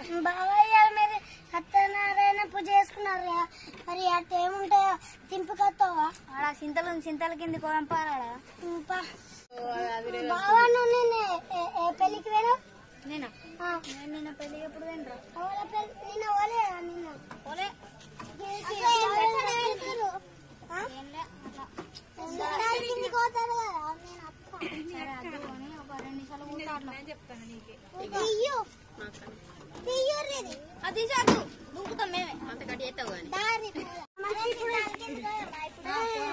బావయ్య మీరు సత్యనారాయణ పూజ చేసుకున్నారు మరి అట్ట ఏముంటాయో తింపుకొస్తావా ఆడ చింతలు చింతల కింద కోంపారాడా బావా నువ్వు నిన్న ఏ- ఏ పెళ్లికి వెళ్ళావు నేను ఆ, నేను నిన్న పెళ్లి ఎప్పుడు తినరా వాళ్ళ పెళ్లి నిన్న ఓలేదా నిన్న ఓలే ఆ? ఏంలే అట్లా సున్నాలు కిందికి పోతారు కదా నేను అత్త. సరే అద్దు అని ఒక రెండు నిమిషాలు కూర్చో అట్లా తీయు. తీయు రేది. అది తీసేద్దు దూకుతాం మేమే అంత గట్టి చేస్తావు కానీ దారి పూల. మరి ఇప్పుడు కిందికి పోదామా ఇప్పుడు?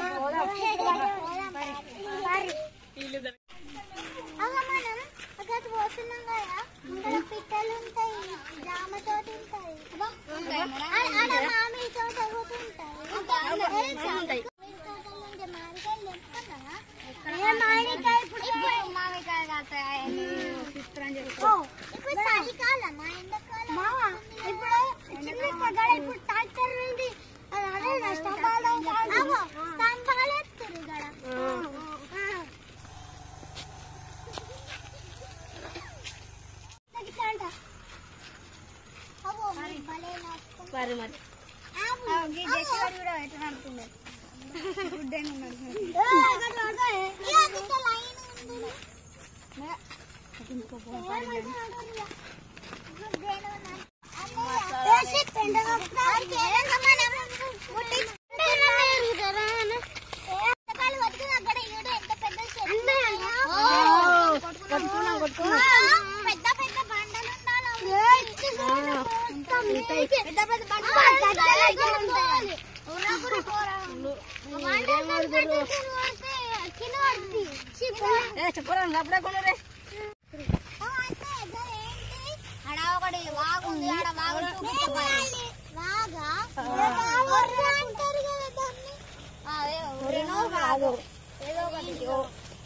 దారి. అవ్వ మనం అక్కడికి పోతున్నాం కదా ఇక్కడ పిట్టలు ఉంటాయి జామ తోట ఉంటాయి ఆడ- ఆడ మామిడి తోట కూడా ఉంటాయి తెలుసా? మామిడి తోటలో ఉండే మామిడికాయలు తెంపుకున్నావా? ఏ మామిడికాయ ఇప్పుడు మామిడికాయ కాస్తాయి చిత్రం ఓ, ఇప్పుడు చలికాలమా ఎండాకాలం మావా ఇప్పుడు చిన్న పగడ ఇప్పుడు ట్రాక్టర్ ఉంది అది అదే నా స్తంభాలు అవ్వ, స్తంభాలు ఎత్తురు ఇక్కడ ఆ. నడిచంట. అవ్వో, మీరు భలే నడుచుకుంటారు. మరి మరి ఆవు. జెస్సీ గారు కూడా ఎట్లా నడుతుంది గుడ్ అని నడుతుంది ఏ, అక్కడ పడతా, ఏ. ఏ, అక్కడ లైన్ ఉంది. పెద్ద పెద్ద బండలు పెద్ద పెద్ద చెప్పరా అప్పుడే కొనరే ఆడ ఒకటి వాగు ఉంది ఆడ వాగు చూపించు వాగా అంటారు కదా దాన్ని అదే ఊరేనో వాగు ఏదో ఒకటి ఓ.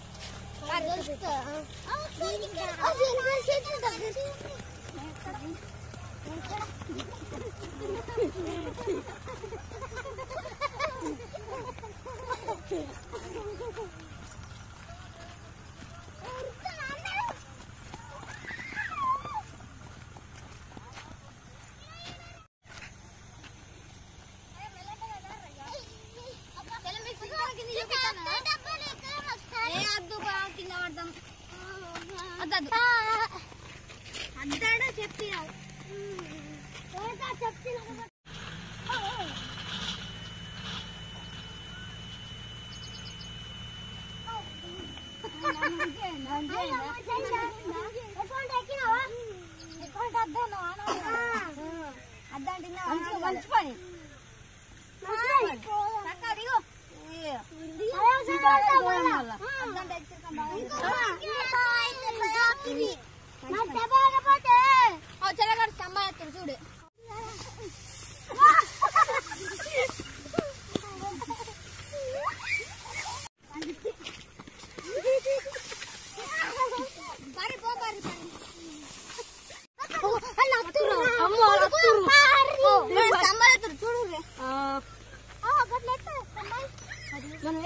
ఏ అద్దు బా, కింద పడదాం అద్దద్దు అద్దాడ చెప్పి అద్దంటే మంచి పని చక్క అదిగో అద్దంటే చెలగాడు సంబాదిస్తారు చూడు పరి పో పరి పరి సంబాదిస్తారు చూడు మనం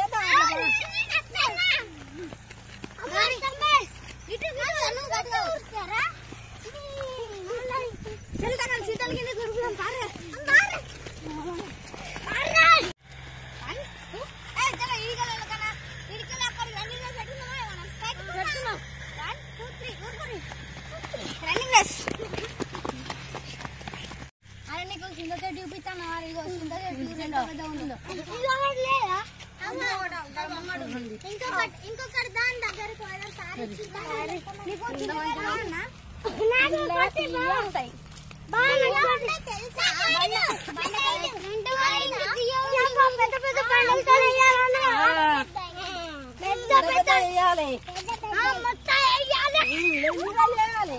సీతల కింద దొరుకుతాం పారే రన్నింగ్ రేస్ అరే నీకు కిందతో చూపిస్తాను ఇగో కిందతో ఎంత పెద్ద ఉందో ఇంకొకటి దాని దగ్గరకు నీకు ఉంటాయి పెద్ద పెద్ద పండుగ పెద్ద పెద్ద వేయాలి ఆ, మొత్తం వేయాలి.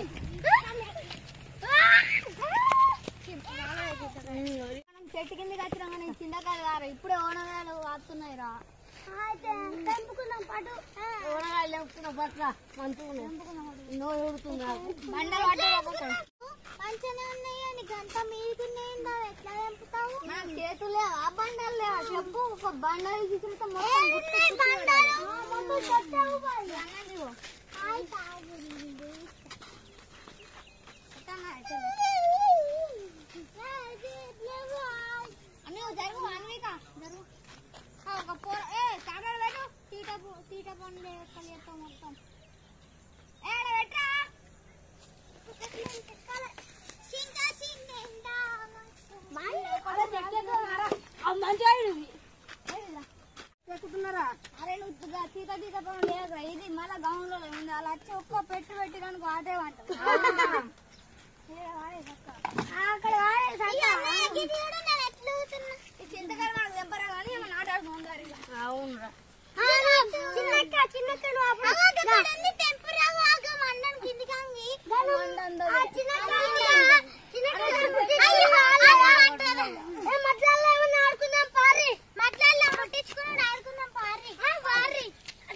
మనం చెట్టు కిందకి వచ్చినాం కానీ చింతకాయలు కారు ఇప్పుడే ఓనగాయలు వాడుతున్నాయి రా అయితే తెంపుకున్నాం పటు ఆ, ఓనగాయలు తెంపుకున్నాం పట్ల మంచిగా నోరు ఊరుతుంది బండలు పట్టే మంచిగానే ఉన్నాయి అని గంట మీదుకున్నాయిందా ఎట్లా తెంపుతావు నాకు చేతులు లేవా బండలు లేవా చెప్పు ఒక బండలు తీసుకుంటే ఏ, మొత్తం ఉన్నాయి బండారు. ముందు కొట్టావు వాళ్ళు. అన్నదిగో. హాయ్ తాగుంది. ఎట్టన్నా, ఎట్టన్నా. సీత సీత పవన్ లేదు ఇది మళ్ళా గౌన్ లో ఉంది అలా వచ్చి ఒక్క పెట్టు పెట్టినానికి అదే వంట అక్కడ ఇది కూడా నేను ఎట్లా ఊగుతున్నా? చింతకాయలు మనకు తెంపరా కానీ ఏమన్నా ఆటాడుకుంటారు అవునురా చిన్నక్క చిన్నక్క నువ్వు అప్పుడు చూడండి టెంపరాగా ఆగం అన్నం కిందికి అంగి ఆ చిన్నక్క చిన్నక్క అయ్యో మట్లాల్లో ఏమన్నా ఆడుకుందాం పారి మట్లాల్లో ముట్టించుకుని ఆడుకుందాం పారి పారి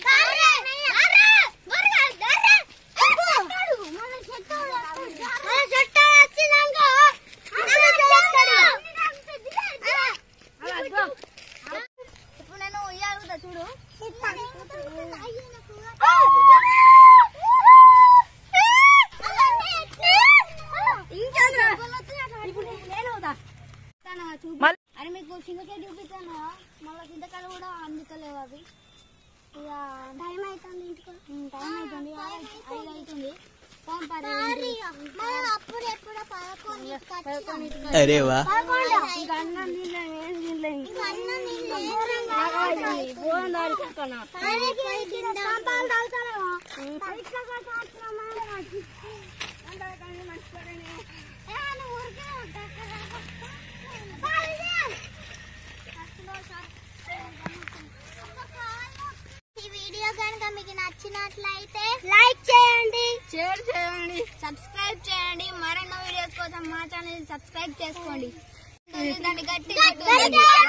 ఇప్పుడు నేను ఉయ్యాలుగుతా చూడు ఇప్పుడు నేను అవుతా చూపి అని మీకు చింతకాయ చూపిస్తాను మళ్ళీ చింతకాయలు కూడా అందుకలేవు అవి ఇక టైం అవుతుంది ఇంటికి టైం అవుతుంది ఐదు అవుతుంది ఫోన్ పది మనం అప్పుడు ఎప్పుడో పదకొండు అరే వా ఇంకా అన్నం తినలే ఏం తినలే ఇంకా అన్నం ఫోన్ దాడుకుంటున్నా ఈ వీడియో కనుక మీకు నచ్చినట్లయితే లైక్ చేయండి షేర్ చేయండి సబ్స్క్రైబ్ చేయండి మరెన్నో వీడియోస్ కోసం మా ఛానల్ సబ్స్క్రైబ్ చేసుకోండి దాన్ని గట్టి గట్టిగా